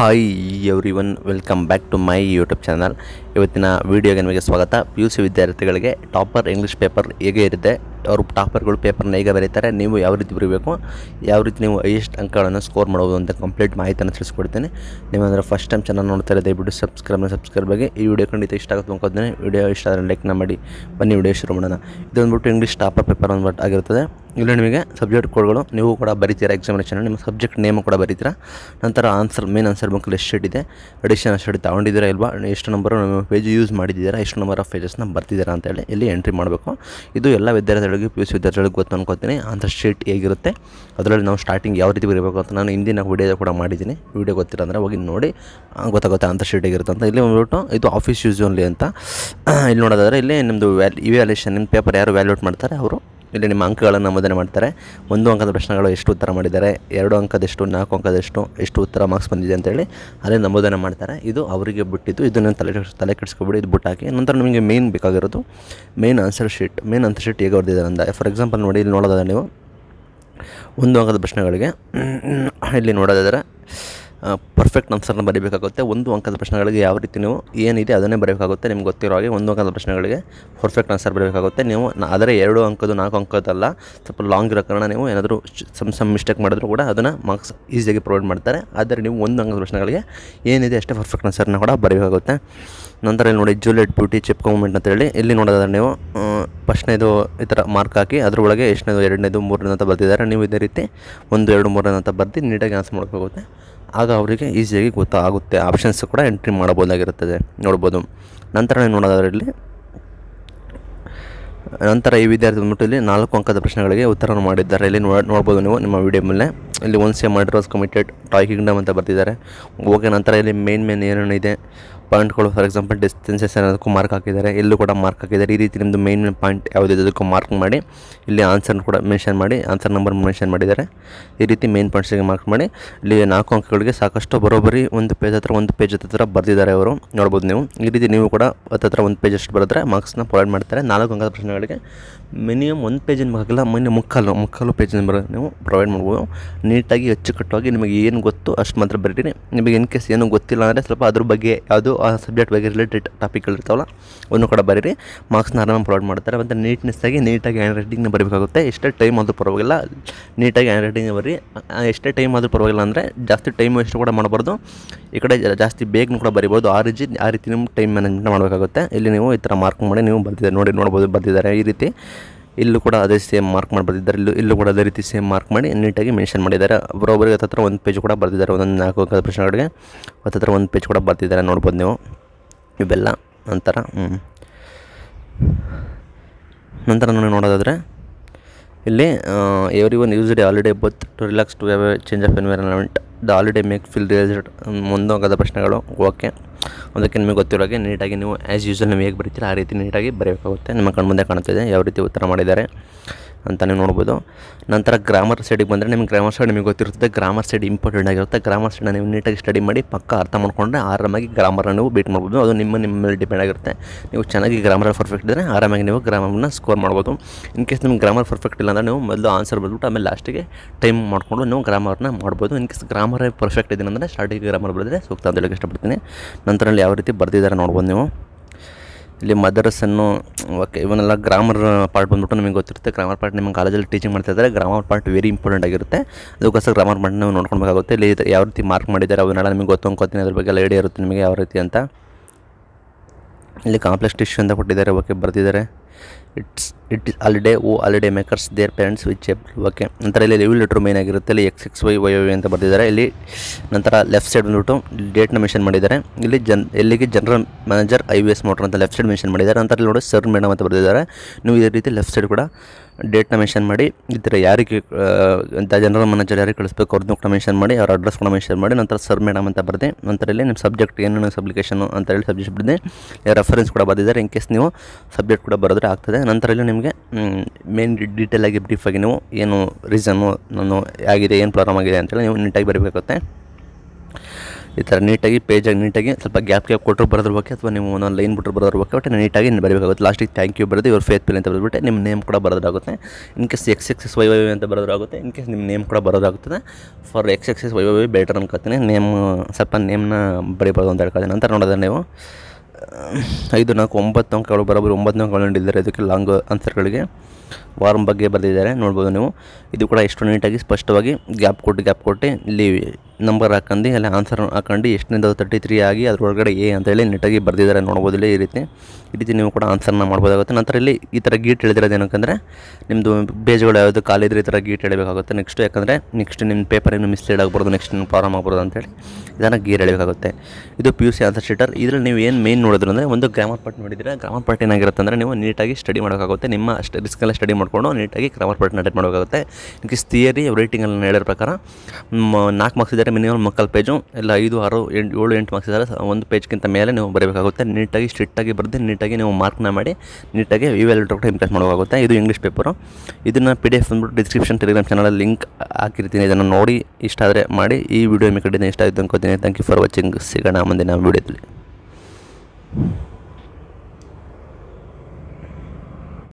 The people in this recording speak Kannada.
hi everyone welcome back to my YouTube channel ಇವತ್ತಿನ ವೀಡಿಯೋಗೆ ನಿಮಗೆ ಸ್ವಾಗತ ಪಿ ಯು ಸಿ ವಿದ್ಯಾರ್ಥಿಗಳಿಗೆ ಟಾಪರ್ ಇಂಗ್ಲೀಷ್ ಪೇಪರ್ ಹೇಗೆ ಇರುತ್ತೆ ಅವರು ಟಾಪರ್ಗಳು ಪೇಪರ್ನ ಹೇಗೆ ಬರೀತಾರೆ ನೀವು ಯಾವ ರೀತಿ ಬರೀಬೇಕು ಯಾವ ರೀತಿ ನೀವು ಹೈಯೆಸ್ಟ್ ಅಂಕಗಳನ್ನು ಸ್ಕೋರ್ ಮಾಡ್ಬೋದು ಅಂತ ಕಂಪ್ಲೀಟ್ ಮಾಹಿತಿಯನ್ನು ತಿಳಿಸ್ಕೊಡ್ತೀನಿ ನೀವಂದರೆ ಫಸ್ಟ್ ಟೈಮ್ ಚಾನಲ್ ನೋಡ್ತಾ ಇರೋದು ದಯವಿಟ್ಟು ಸಬ್ಸ್ಕ್ರೈಬ್ನ ಸಬ್ಸ್ಕ್ರೈಬ್ ಬಗ್ಗೆ ಈ ವಿಡಿಯೋ ಖಂಡಿತ ಇಷ್ಟ ಆಗುತ್ತೆ ಅನ್ಕೋತೀನಿ ವಿಡಿಯೋ ಇಷ್ಟ ಆದರೆ ಲೈಕ್ನ ಮಾಡಿ ಬನ್ನಿ ವಿಡಿಯೋ ಶುರು ಮಾಡೋಣ ಇದೊಂದ್ಬಿಟ್ಟು ಇಂಗ್ಲೀಷ್ ಟಾಪರ್ ಪೇಪರ್ ಅಂದ್ಬಿಟ್ಟು ಆಗಿರ್ತದೆ ಇಲ್ಲಿ ನಿಮಗೆ ಸಬ್ಜೆಕ್ಟ್ ಕೋಡ್ಗಳು ನೀವು ಕೂಡ ಬರೀತೀರಾ ಎಕ್ಸಾಮಿನೇಷನ್ ನಿಮ್ಮ ಸಬ್ಜೆಕ್ಟ್ ನೇಮ್ ಕೂಡ ಬರೀತೀರಾ ನಂತರ ಆನ್ಸರ್ ಮೇನ್ ಆನ್ಸರ್ ಬುಕ್ಕಲ್ಲಿ ಎಷ್ಟು ಶೀಟ್ ಇದೆ ಅಡಿಷನ್ ಶೀಟ್ ತೊಗೊಂಡಿದ್ದೀರಾ ಇಲ್ವಾ ಎಷ್ಟು ನಂಬರ್ ಪೇಜ್ ಯೂಸ್ ಮಾಡಿದ್ದೀರಾ ಎಷ್ಟು ನಂಬರ್ ಆಫ್ ಪೇಜಸ್ನ ಬರ್ತಿದ್ದೀರಾ ಅಂತೇಳಿ ಇಲ್ಲಿ ಎಂಟ್ರಿ ಮಾಡಬೇಕು ಇದು ಎಲ್ಲ ವಿದ್ಯಾರ್ಥಿಗಳಿಗೆ ಪಿ ಯು ಸಿ ವಿದ್ಯಾರ್ಥಿಗಳಿಗೆ ಗೊತ್ತು ಅನ್ಕೋತೀನಿ ಆನ್ಸರ್ ಶೀಟ್ ಹೇಗಿರುತ್ತೆ ಅದರಲ್ಲಿ ನಾವು ಸ್ಟಾರ್ಟಿಂಗ್ ಯಾವ ರೀತಿ ಬರೀಬೇಕು ಅಂತ ನಾನು ಹಿಂದಿನ ವಿಡಿಯೋ ಕೂಡ ಮಾಡಿದ್ದೀನಿ ವಿಡಿಯೋ ಗೊತ್ತಿಲ್ಲ ಅಂದರೆ ಹೋಗಿ ನೋಡಿ ಆ, ಗೊತ್ತಾಗುತ್ತೆ ಆನ್ಸರ್ ಶೀಟ್ ಹೇಗಿರುತ್ತೆ ಅಂತ ಇಲ್ಲಿ ಬಂದ್ಬಿಟ್ಟು ಇದು ಆಫೀಸ್ ಯೂಸ್ ಓನ್ಲಿ ಅಂತ ಇಲ್ಲಿ ನೋಡೋದಾದ್ರೆ ಇಲ್ಲಿ ನಿಮ್ಮದು ವ್ಯಾಲ್ ಇವ್ಯಾಲ್ಯೂಷನ್ ನಿಮ್ಮ ಪೇಪರ್ ಯಾರು ವ್ಯಾಲ್ಯೂಟ್ ಮಾಡ್ತಾರೆ ಅವರು ಇಲ್ಲಿ ನಿಮ್ಮ ಅಂಕಗಳನ್ನು ನಮೂದನೆ ಮಾಡ್ತಾರೆ ಒಂದು ಅಂಕದ ಪ್ರಶ್ನೆಗಳು ಎಷ್ಟು ಉತ್ತರ ಮಾಡಿದ್ದಾರೆ ಎರಡು ಅಂಕದೆಷ್ಟು ನಾಲ್ಕು ಅಂಕದೆಷ್ಟು ಎಷ್ಟು ಉತ್ತರ ಮಾರ್ಕ್ಸ್ ಬಂದಿದೆ ಅಂತೇಳಿ ಅಲ್ಲೇ ನಮೂದನೆ ಮಾಡ್ತಾರೆ ಇದು ಅವರಿಗೆ ಬಿಟ್ಟಿದ್ದು ಇದನ್ನು ತಲೆ ಕೆಡ್ಸ್- ತಲೆ ಕೆಡಿಸ್ಕೊಬಿಡಿ ಇದು ಬಿಟ್ಟು ಹಾಕಿ ನಂತರ ನಿಮಗೆ ಮೇನ್ ಬೇಕಾಗಿರೋದು main answer sheet main answer sheet ಹೇಗೆ ಬರ್ದಿದ್ದಾರೆ ಅಂತ ಫಾರ್ ಎಕ್ಸಾಂಪಲ್ ನೋಡಿ ಇಲ್ಲಿ ನೋಡೋದಾದ್ರೆ ನೀವು ಒಂದು ಅಂಕದ ಪ್ರಶ್ನೆಗಳಿಗೆ ಇಲ್ಲಿ ನೋಡೋದಾದರೆ ಪರ್ಫೆಕ್ಟ್ ಆನ್ಸರ್ನ ಬರೀಬೇಕಾಗುತ್ತೆ ಒಂದು ಅಂಕದ ಪ್ರಶ್ನೆಗಳಿಗೆ ಯಾವ ರೀತಿ ನೀವು ಏನಿದೆ ಅದನ್ನೇ ಬರೀಬೇಕಾಗುತ್ತೆ ನಿಮ್ಗೆ ಗೊತ್ತಿರೋ ಹಾಗೆ ಒಂದು ಅಂಕದ ಪ್ರಶ್ನೆಗಳಿಗೆ ಪರ್ಫೆಕ್ಟ್ ಆನ್ಸರ್ ಬರೀಬೇಕಾಗುತ್ತೆ ನೀವು ನ- ಆದರೆ ಎರಡು ಅಂಕದ್ದು ನಾಲ್ಕು ಅಂಕದಲ್ಲ ಸ್ವಲ್ಪ ಲಾಂಗ್ ಇರೋ ಕಾರಣ ನೀವು ಏನಾದರೂ ಸಮ್ ಸಮ್ ಮಿಸ್ಟೇಕ್ ಮಾಡಿದ್ರು ಕೂಡ ಅದನ್ನು ಮಾರ್ಕ್ಸ್ ಈಸಿಯಾಗಿ ಪ್ರೊವೈಡ್ ಮಾಡ್ತಾರೆ ಆದರೆ ನೀವು ಒಂದು ಅಂಕದ ಪ್ರಶ್ನೆಗಳಿಗೆ ಏನಿದೆ ಅಷ್ಟೇ ಪರ್ಫೆಕ್ಟ್ ಆನ್ಸರ್ನ ಕೂಡ ಬರೀಬೇಕಾಗುತ್ತೆ ನಂತರ ಇಲ್ಲಿ ನೋಡಿ ಜೂಲಿಯಟ್ ಬ್ಯೂಟಿ ಚಿಪ್ ಮೂಮೆಂಟ್ ಅಂತ ಹೇಳಿ ಇಲ್ಲಿ ನೋಡೋದಾದ್ರೆ ನೀವು ಫಸ್ಟ್ನೇದು ಈ ಥರ ಮಾರ್ಕ್ ಹಾಕಿ ಅದರೊಳಗೆ ಎಷ್ಟನೇದು ಎರಡನೇದು ಮೂರನೇದು ಅಂತ ಬರ್ತಿದ್ದಾರೆ ನೀವು ಇದೇ ರೀತಿ ಒಂದು ಎರಡು ಮೂರನೇ ಅಂತ ಬರ್ದು ನೀಟಾಗಿ ಆನ್ಸರ್ ಮಾಡಬೇಕಾಗುತ್ತೆ ಆಗ ಅವರಿಗೆ ಈಸಿಯಾಗಿ ಗೊತ್ತಾಗುತ್ತೆ ಆಪ್ಷನ್ಸ್ ಕೂಡ ಎಂಟ್ರಿ ಮಾಡಬಹುದಾಗಿರುತ್ತದೆ ನೋಡ್ಬೋದು ನಂತರ ನೀವು ನೋಡೋದಾದ್ರೆ ಇಲ್ಲಿ ನಂತರ ಈ ವಿದ್ಯಾರ್ಥಿ ಬಂದ್ಬಿಟ್ಟು ಇಲ್ಲಿ ನಾಲ್ಕು ಅಂಕದ ಪ್ರಶ್ನೆಗಳಿಗೆ ಉತ್ತರವನ್ನು ಮಾಡಿದ್ದಾರೆ ಇಲ್ಲಿ ನೋಡ್ ನೋಡ್ಬೋದು ನೀವು ನಿಮ್ಮ ವಿಡಿಯೋ ಮೇಲೆ ಇಲ್ಲಿ ಒನ್ ಸೇಮ್ ಮಾಡಿರೋಸ್ ಕಮಿಟೆಡ್ ಟಾಯ್ ಕಿಂಗ್ಡಮ್ ಅಂತ ಬರ್ತಿದ್ದಾರೆ ಓಕೆ ನಂತರ ಇಲ್ಲಿ ಮೇನ್ ಮೇನ್ ಏನೇನು ಇದೆ ಪಾಯಿಂಟ್ಗಳು ಫಾರ್ ಎಕ್ಸಾಂಪಲ್ ಡಿಸ್ಟೆನ್ಸಸ್ ಅನ್ನೋದಕ್ಕೂ ಮಾರ್ಕ್ ಹಾಕಿದ್ದಾರೆ ಇಲ್ಲೂ ಕೂಡ ಮಾರ್ಕ್ ಹಾಕಿದ್ದಾರೆ ಈ ರೀತಿ ನಿಮ್ಮದು ಮೇನ್ ಮೇನ್ ಪಾಯಿಂಟ್ ಯಾವುದಿದೆ ಅದಕ್ಕೂ ಮಾರ್ಕ್ ಮಾಡಿ ಇಲ್ಲಿ ಆನ್ಸರ್ ಕೂಡ ಮೆನ್ಷನ್ ಮಾಡಿ ಆನ್ಸರ್ ನಂಬರ್ ಮೆನ್ಷನ್ ಮಾಡಿದ್ದಾರೆ ಈ ರೀತಿ ಮೇನ್ ಪಾಯಿಂಟ್ಸಿಗೆ ಮಾರ್ಕ್ ಮಾಡಿ ಇಲ್ಲಿ ನಾಲ್ಕು ಅಂಕಗಳಿಗೆ ಸಾಕಷ್ಟು ಬರೋಬ್ಬರಿ ಒಂದು ಪೇಜ್ ಹತ್ರ ಒಂದು ಪೇಜ್ ಹತ್ರ ಬರೆದಿದ್ದಾರೆ ಅವರು ನೋಡ್ಬೋದು ನೀವು ಈ ರೀತಿ ನೀವು ಕೂಡ ಹತ್ತತ್ರ ಒಂದು ಪೇಜ್ ಅಷ್ಟು ಬರೆದ್ರೆ ಮಾರ್ಕ್ಸ್ನ ಪ್ರೊವೈಡ್ ಮಾಡ್ತಾರೆ ನಾಲ್ಕು ಅಂಕದ ಪ್ರಶ್ನೆಗಳಿಗೆ ಮಿನಿಮಮ್ ಒಂದು ಪೇಜಿನ ಬೇಕಾಗಿಲ್ಲ ಮಿನಿಮಮ್ ಮುಕ್ಕಾಲು ಮುಕ್ಕಾಲು ಪೇಜಿನ ಬರೋ ನೀವು ಪ್ರೊವೈಡ್ ಮಾಡ್ಬೋದು ನೀಟಾಗಿ ಅಚ್ಚುಕಟ್ಟಾಗಿ ನಿಮಗೆ ಏನು ಗೊತ್ತು ಅಷ್ಟು ಮಾತ್ರ ಬರೀರಿ ನಿಮಗೆ ಇನ್ ಕೇಸ್ ಏನು ಗೊತ್ತಿಲ್ಲ ಅಂದರೆ ಸ್ವಲ್ಪ ಅದ್ರ ಬಗ್ಗೆ ಯಾವುದು ಆ ಸಬ್ಜೆಕ್ಟ್ ಬಗ್ಗೆ ರಿಲೇಟೆಡ್ ಟಾಪಿಕ್ಗಳಿರ್ತಾವಲ್ಲ ಅವನ್ನು ಕೂಡ ಬರೀರಿ ಮಾರ್ಕ್ಸ್ನ ಆರಾಮಾಗಿ ಪ್ರೊವೈಡ್ ಮಾಡ್ತಾರೆ ಮತ್ತು ನೀಟ್ನೆಸ್ ಆಗಿ ನೀಟಾಗಿ ಹ್ಯಾಂಡ್ ರೈಟಿಂಗ್ನ ಬರಬೇಕಾಗುತ್ತೆ ಎಷ್ಟೇ ಟೈಮ್ ಆದರೂ ಪರವಾಗಿಲ್ಲ ನೀಟಾಗಿ ಹ್ಯಾಂಡ್ ರೈಟಿಂಗ್ ಬರೀ ಆ, ಎಷ್ಟೇ ಟೈಮ್ ಆದರೂ ಪರವಾಗಿಲ್ಲ ಅಂದರೆ ಜಾಸ್ತಿ ಟೈಮ್ ವೇಸ್ಟ್ ಕೂಡ ಮಾಡಬಾರ್ದು ಈ ಕಡೆ ಜಾ- ಜಾಸ್ತಿ ಬೇಗನೂ ಕೂಡ ಬರಿಬೋದು ಆ ರೀತಿ ಆ ರೀತಿ ನಿಮ್ಮ ಟೈಮ್ ಮ್ಯಾನೇಜ್ಮೆಂಟ್ ಮಾಡಬೇಕಾಗುತ್ತೆ ಇಲ್ಲಿ ನೀವು ಈ ಥರ ಮಾರ್ಕ್ ಮಾಡಿ ನೀವು ಬರ್ತಿದ್ದಾರೆ ನೋಡಿ ನೋಡ್ಬೋದು ಬರ್ತಿದ್ದಾರೆ ಈ ರೀತಿ ಇಲ್ಲೂ ಕೂಡ ಅದೇ ಸೇಮ್ ಮಾರ್ಕ್ ಮಾಡಿ ಬರ್ತಿದ್ದಾರೆ ಇಲ್ಲೂ ಇಲ್ಲೂ ಕೂಡ ಅದೇ ರೀತಿ ಸೇಮ್ ಮಾರ್ಕ್ ಮಾಡಿ ನೀಟಾಗಿ ಮೆನ್ಷನ್ ಮಾಡಿದ್ದಾರೆ ಬರೋಬ್ಬರಿಗೆ ಹತ್ತತ್ರ ಒಂದು ಪೇಜ್ ಕೂಡ ಬರ್ತಿದ್ದಾರೆ ಒಂದೊಂದು ನಾಲ್ಕು ಅಂಕದ ಪ್ರಶ್ನೆಗಳಿಗೆ ಹತ್ತತ್ರ ಒಂದು ಪೇಜ್ ಕೂಡ ಬರ್ತಿದ್ದಾರೆ ನೋಡ್ಬೋದು ನೀವು ಇವೆಲ್ಲ ನಂತರ ಹ್ಞೂ ನಂತರ ನೋಡಿ ನೋಡೋದಾದರೆ ಇಲ್ಲಿ everyone use the holiday both to relax to have a change of environment the holiday make feel realised ಮುಂದೋಗದ ಪ್ರಶ್ನೆಗಳು ಓಕೆ ಅದಕ್ಕೆ ನಿಮಗೆ ಗೊತ್ತಿರೋ ಹಾಗೆ ನೀಟಾಗಿ ನೀವು ಆ್ಯಸ್ ಯೂಸಲ್ ನೀವು ಹೇಗೆ ಬರೀತೀರ ಆ ರೀತಿ ನೀಟಾಗಿ ಬರೀಬೇಕಾಗುತ್ತೆ ನಿಮ್ಮ ಕಣ್ಮುಂದೆ ಕಾಣ್ತಿದೆ ಯಾವ ರೀತಿ ಉತ್ತರ ಮಾಡಿದ್ದಾರೆ ಅಂತ ನೀವು ನೋಡ್ಬೋದು ನಂತರ ಗ್ರಾಮರ್ ಸೈಡಿಗೆ ಬಂದರೆ ನಿಮ್ಗೆ ಗ್ರಾಮರ್ ಸೈಡ್ ನಿಮಗೆ ಗೊತ್ತಿರ್ತದೆ ಗ್ರಾಮರ್ ಸೈಡ್ ಇಂಪಾರ್ಟೆಂಟ್ ಆಗಿರುತ್ತೆ ಗ್ರಾಮರ್ ಸೈಡ್ನ ನೀವು ನೀಟಾಗಿ ಸ್ಟಡಿ ಮಾಡಿ ಪಕ್ಕ ಅರ್ಥ ಮಾಡ್ಕೊಂಡ್ರೆ ಆರಾಮಾಗಿ ಗ್ರಾಮರ್ನ ನೀವು ಬೀಟ್ ಮಾಡ್ಬೋದು ಅದು ನಿಮ್ಮ ನಿಮ್ಮ ಮೇಲೆ ಡಿಪೆಂಡ್ ಆಗಿರುತ್ತೆ ನೀವು ಚೆನ್ನಾಗಿ ಗ್ರಾಮರ್ ಪರ್ಫೆಕ್ಟ್ ಇದ್ದರೆ ಆರಾಮಾಗಿ ನೀವು ಗ್ರಾಮರ್ನ ಸ್ಕೋರ್ ಮಾಡ್ಬೋದು ಇನ್ ಕೇಸ್ ನಿಮ್ಗೆ ಗ್ರಾಮರ್ ಪರ್ಫೆಕ್ಟ್ ಇಲ್ಲ ಅಂದರೆ ನೀವು ಮೊದಲು ಆನ್ಸರ್ ಬಂದ್ಬಿಟ್ಟು ಆಮೇಲೆ ಲಾಸ್ಟಿಗೆ ಟೈಮ್ ಮಾಡಿಕೊಂಡು ನೀವು ಗ್ರಾಮರ್ನ ಮಾಡ್ಬೋದು ಇನ್ ಕೇಸ್ ಗ್ರಾಮರ್ ಪರ್ಫೆಕ್ಟ್ ಇದೆ ಅಂದರೆ ಸ್ಟಾರ್ಟಿಗೆ ಗ್ರಾಮರ್ ಬರೆದ್ರೆ ಸೂಕ್ತ ಅಂತ ಹೇಳಕ್ಕೆ ಇಷ್ಟಪಡ್ತೀನಿ ನಂತರ ಅಲ್ಲಿ ಯಾವ ರೀತಿ ಬರ್ದಿದ್ದಾರೆ ನೋಡ್ಬೋದು ನೀವು ಇಲ್ಲಿ ಮದರ್ಸನ್ನು ಓಕೆ ಇವನ್ನೆಲ್ಲ ಗ್ರಾಮರ್ ಪಾರ್ಟ್ ಬಂದ್ಬಿಟ್ಟು ನಿಮಗೆ ಗೊತ್ತಿರುತ್ತೆ ಗ್ರಾಮರ್ ಪಾರ್ಟ್ ನಿಮ್ಮ ಕಾಲೇಜಲ್ಲಿ ಟೀಚಿಂಗ್ ಮಾಡ್ತಾ ಇದ್ದಾರೆ ಗ್ರಾಮರ್ ಪಾರ್ಟ್ ವೆರಿ ಇಂಪಾರ್ಟೆಂಟ್ ಆಗಿರುತ್ತೆ ಅದಕ್ಕೋಸ್ಕರ ಗ್ರಾಮರ್ ಪಾರ್ಟ್ ನೀವು ನೋಡ್ಕೊಳ್ಬೇಕಾಗುತ್ತೆ ಇಲ್ಲಿ ಇದು ಯಾವ ರೀತಿ ಮಾರ್ಕ್ ಮಾಡಿದ್ದಾರೆ ಅವನ್ನೆಲ್ಲ ನಿಮಗೆ ಗೊತ್ತು ಅನ್ಕೋತೀನಿ ಅದ್ರ ಬಗ್ಗೆ ಎಲ್ಲ ಐಡಿಯಾ ಇರುತ್ತೆ ನಿಮಗೆ ಯಾವ ರೀತಿ ಅಂತ ಇಲ್ಲಿ ಕಾಂಪ್ಲೆಕ್ಸ್ ಟಿಶ್ಯೂ ಅಂತ ಕೊಟ್ಟಿದ್ದಾರೆ ಓಕೆ ಬರ್ತಿದ್ದಾರೆ it's it is already oh already makers their parents which okay ನಂತರ ಇಲ್ಲಿ ಲಿವ್ ಲೆಟ್ರ್ ಮೇನ್ ಆಗಿರುತ್ತೆ ಇಲ್ಲಿ X X Y Y Y ಅಂತ ಬರ್ತಿದ್ದಾರೆ ಇಲ್ಲಿ ನಂತರ ಲೆಫ್ಟ್ ಸೈಡ್ ಬಂದ್ಬಿಟ್ಟು ಡೇಟ್ನ ಮೆನ್ಷನ್ ಮಾಡಿದ್ದಾರೆ ಇಲ್ಲಿ ಜನ್ ಎಲ್ಲಿಗೆ general manager I V S motor ಅಂತ ಲೆಫ್ಟ್ ಸೈಡ್ ಮೆನ್ಷನ್ ಮಾಡಿದ್ದಾರೆ ನಂತರ ಇಲ್ಲಿ ನೋಡಿ ಸರ್ ಮೇಡಮ್ ಅಂತ ಬರ್ತಿದ್ದಾರೆ ನೀವು ಇದೇ ರೀತಿ ಲೆಫ್ಟ್ ಸೈಡ್ ಕೂಡ ಡೇಟ್ನ ಮೆನ್ಷನ್ ಮಾಡಿ ಈ ಥರ ಯಾರಿಗೆ ಆ, ಅಂತ ಜನರಲ್ ಮ್ಯಾನೇಜರ್ ಯಾರಿಗೆ ಕಳಿಸ್ಬೇಕು ಅವ್ರದ್ದು ಕೂಡ ಮೆನ್ಷನ್ ಮಾಡಿ ಅವ್ರ ಅಡ್ರೆಸ್ ಕೂಡ ಮೆನ್ಷನ್ ಮಾಡಿ ನಂತರ ಸರ್ ಮೇಡಮ್ ಅಂತ ಬರೆದೆ ನಂತರ ಇಲ್ಲಿ ನಿಮ್ಮ ಸಬ್ಜೆಕ್ಟ್ ಏನೇನು ಸಬ್ಲಿಕೇಶನ್ ಅಂತ ಹೇಳಿ ಸಬ್ಜೆಕ್ಟ್ ಬರೆದೆ ರೆಫರೆನ್ಸ್ ಕೂಡ ಬರೆದಿದ್ದಾರೆ ಇನ್ ಕೇಸ್ ನೀವು ಸಬ್ಜೆಕ್ಟ್ ಕೂಡ ಬರೆದ್ರೆ ಆಗ್ತದೆ ನಂತರ ಇಲ್ಲಿ ನಿಮಗೆ ಮೇನ್ ಡೀಟೇಲ್ ಆಗಿ ಬ್ರೀಫ್ ಆಗಿ ನೀವು ಏನು ರೀಸನ್ನು ನಾನು ಆಗಿದೆ ಏನು ಪ್ರಾಬ್ಲಮ್ ಆಗಿದೆ ಅಂತೇಳಿ ನೀವು ನೀಟಾಗಿ ಬರೀಬೇಕಾಗುತ್ತೆ ಈ ಥರ ನೀಟಾಗಿ ಪೇಜಾಗಿ ನೀಟಾಗಿ ಸ್ವಲ್ಪ ಗ್ಯಾಪ್ ಗ್ಯಾಪ್ ಕೊಟ್ಟರು ಬರೆದಿರ್ಬೇಕು ಅಥವಾ ನೀವು ಒಂದೊಂದು ಲೈನ್ ಬಿಟ್ಟರು ಬರೆದಿರ್ಬೇಕು ಒಟ್ಟು ನೀಟಾಗಿ ಬರೀಬೇಕಾಗುತ್ತೆ ಲಾಸ್ಟಿಗೆ ಥ್ಯಾಂಕ್ ಯು ಬರೆದು ಇವ್ರ ಫೇತ್ ಪಿಲ್ ಅಂತ ಬರೆದ್ಬಿಟ್ಟು ನಿಮ್ಮ ನೇಮ್ ಕೂಡ ಬರೋದಾಗುತ್ತೆ in case X X Y Y ಅಂತ ಬರೋದಾಗುತ್ತೆ ಇನ್ ಕೇಸ್ ನಿಮ್ಮ ನೇಮ್ ಕೂಡ ಬರೋದಾಗುತ್ತದೆ for X X Y Y better ಅನ್ಕೋತೀನಿ ನೇಮ್ ಸ್ವಲ್ಪ ನೇಮ್ನ ಬರೀಬೋದು ಅಂತ ಹೇಳ್ಕೊಳ್ತೀನಿ ನಂತರ ನೋಡಿದ್ರೆ ನೀವು ಐದು ನಾಲ್ಕು ಒಂಬತ್ತು ಅಂಕಗಳು ಬರೋಬ್ಬರಿ ಒಂಬತ್ತು ಅಂಕಗಳು ನೀಡಿದ್ದಾರೆ ಇದಕ್ಕೆ ಲಾಂಗ್ ಆನ್ಸರ್ಗಳಿಗೆ ವಾರಂ ಬಗ್ಗೆ ಬರೆದಿದ್ದಾರೆ ನೋಡ್ಬೋದು ನೀವು ಇದು ಕೂಡ ಎಷ್ಟು ನೀಟಾಗಿ ಸ್ಪಷ್ಟವಾಗಿ ಗ್ಯಾಪ್ ಕೊಟ್ಟು ಗ್ಯಾಪ್ ಕೊಟ್ಟು ಇಲ್ಲಿ ನಂಬರ್ ಹಾಕೊಂಡು ಅಲ್ಲಿ ಆನ್ಸರ್ ಹಾಕೊಂಡು ಎಷ್ಟನೇದು ತರ್ಟಿ ತ್ರೀ ಆಗಿ ಅದರೊಳಗಡೆ ಎ ಅಂತೇಳಿ ನೀಟಾಗಿ ಬರೆದಿದ್ದಾರೆ ನೋಡ್ಬೋದು ಇಲ್ಲಿ ಈ ರೀತಿ ಈ ರೀತಿ ನೀವು ಕೂಡ ಆನ್ಸರ್ನ ಮಾಡ್ಬೋದಾಗುತ್ತೆ ನಂತರ ಇಲ್ಲಿ ಈ ಥರ ಗೀಟ್ ಹೇಳಿದಿರೋದು ಏನಕ್ಕಂದರೆ ನಿಮ್ಮದು ಪೇಜ್ಗಳು ಯಾವುದು ಖಾಲಿದ್ರೆ ಈ ಥರ ಗೀಟ್ ಹೇಳಬೇಕಾಗುತ್ತೆ ನೆಕ್ಸ್ಟ್ ಯಾಕಂದರೆ ನೆಕ್ಸ್ಟ್ ನಿಮ್ಮ ಪೇಪರ್ ಏನು ಮಿಸ್ಲೀಡ್ ಆಗ್ಬಾರ್ದು ನೆಕ್ಸ್ಟ್ ನಿಮ್ಮ ಫಾರಮ್ ಆಗ್ಬಾರ್ದು ಅಂತೇಳಿ ಇದನ್ನು ಗೀರ್ ಹೇಳಬೇಕಾಗುತ್ತೆ ಇದು ಪಿ ಯು ಸಿ ಆನ್ಸರ್ ಶೀಟರ್ ಇದರಲ್ಲಿ ನೀವು ಏನು ಮೇನ್ ನೋಡಿದ್ರು ಅಂದರೆ ಒಂದು ಗ್ರಾಮರ್ ಪಾರ್ಟ್ ನೋಡಿದರೆ ಗ್ರಾಮರ್ ಪಾರ್ಟ್ ಏನಾಗಿರುತ್ತೆ ಅಂದರೆ ನೀವು ನೀಟಾಗಿ ಸ್ಟಡಿ ಮಾಡೋಕ್ಕಾಗುತ್ತೆ ನಿಮ್ಮ ಅಷ್ಟು ರಿಸ್ಕೆಲ್ಲ ಸ್ಟಡಿ ಮಾಡಿಕೊಂಡು ನೀಟಾಗಿ ಗ್ರಾಮರ್ ಪಾರ್ಟ್ನ ಅಟೆಂಡ್ ಮಾಡಬೇಕಾಗುತ್ತೆ ಇನ್ಕೇಸ್ ಥಿಯರಿ ರೈಟಿಂಗಲ್ಲಿ ಹೇಳಿರೋ ಪ್ರಕಾರ ಮ- ನಾಲ್ಕು ಮಾರ್ಕ್ಸ್ ಇದ್ದರೆ ಮಿನಿಮಮ್ ಮಕ್ಕಳ ಪೇಜು ಇಲ್ಲ ಐದು ಆರು ಎಂಟು ಏಳು ಎಂಟು ಮಾರ್ಕ್ಸ್ ಇದ್ದರೆ ಒಂದು ಪೇಜ್ಗಿಂತ ಮೇಲೆ ನೀವು ಬರೀಬೇಕಾಗುತ್ತೆ ನೀಟಾಗಿ ಸ್ಟ್ರಿಕ್ಟಾಗಿ ಬರೆದು ನೀಟಾಗಿ ನೀವು ಮಾರ್ಕ್ನ ಮಾಡಿ ನೀಟಾಗಿ ವಿವೆಲ್ ಕೂಡ ಇಂಪ್ರೆಸ್ ಮಾಡಬೇಕಾಗುತ್ತೆ ಇದು ಇಂಗ್ಲೀಷ್ ಪೇಪರು ಇದನ್ನು ಪಿ ಡಿ ಎಫ್ ಬಂದ್ಬಿಟ್ಟು ಡಿಸ್ಕ್ರಿಪ್ಷನ್ ಟೆಲಿಗ್ರಾಮ್ ಚಾನಲ್ ಲಿಂಕ್ ಹಾಕಿರ್ತೀನಿ ಇದನ್ನು ನೋಡಿ ಇಷ್ಟ ಆದರೆ ಮಾಡಿ ಈ ವಿಡಿಯೋ ನಿಮ್ಮ ಕಡೆಯಿಂದ ಇಷ್ಟ ಆಯಿತು ಅನ್ಕೋತೀನಿ ಥ್ಯಾಂಕ್ ಯು ಫಾರ್ ವಾಚಿಂಗ್ ಸಿಗೋಣ ಮುಂದಿನ ವೀಡಿಯೋದಲ್ಲಿ